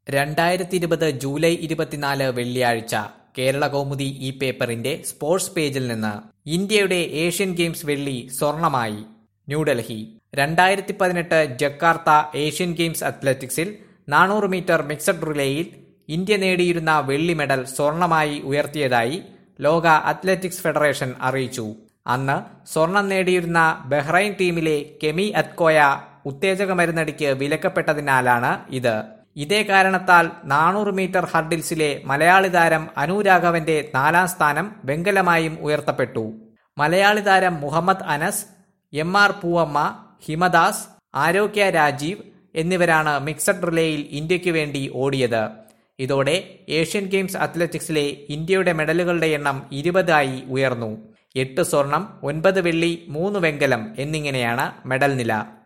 രണ്ടായിരത്തി ഇരുപത് ജൂലൈ ഇരുപത്തിനാല് വെള്ളിയാഴ്ച കേരള കൗമുദി ഈ പേപ്പറിന്റെ സ്പോർട്സ് പേജിൽ നിന്ന് ഇന്ത്യയുടെ ഏഷ്യൻ ഗെയിംസ് വെള്ളി സ്വർണമായി ന്യൂഡൽഹി രണ്ടായിരത്തി പതിനെട്ട് ജക്കാർത്ത ഏഷ്യൻ ഗെയിംസ് അത്ലറ്റിക്സിൽ നാനൂറ് മീറ്റർ മിക്സഡ് റിലേയിൽ ഇന്ത്യ നേടിയിരുന്ന വെള്ളി മെഡൽ സ്വർണമായി ഉയർത്തിയതായി ലോക അത്ലറ്റിക്സ് ഫെഡറേഷൻ അറിയിച്ചു അന്ന് സ്വർണം നേടിയിരുന്ന ബഹ്റൈൻ ടീമിലെ കെമി അത്കോയ ഉത്തേജക മരുന്നടിക്ക് വിലക്കപ്പെട്ടതിനാലാണ് ഇത് ഇതേ കാരണത്താൽ നാനൂറ് മീറ്റർ ഹർഡിൽസിലെ മലയാളി താരം അനുരാഘവന്റെ നാലാം സ്ഥാനം വെങ്കലമായും ഉയർത്തപ്പെട്ടു മലയാളി താരം മുഹമ്മദ് അനസ് എം ആർ പൂവമ്മ ഹിമദാസ് ആരോഗ്യ രാജീവ് എന്നിവരാണ് മിക്സഡ് റിലേയിൽ ഇന്ത്യയ്ക്ക് വേണ്ടി ഓടിയത് ഇതോടെ ഏഷ്യൻ ഗെയിംസ് അത്ലറ്റിക്സിലെ ഇന്ത്യയുടെ മെഡലുകളുടെ എണ്ണം ഇരുപതായി ഉയർന്നു എട്ട് സ്വർണം ഒൻപത് വെള്ളി മൂന്ന് വെങ്കലം എന്നിങ്ങനെയാണ് മെഡൽ നില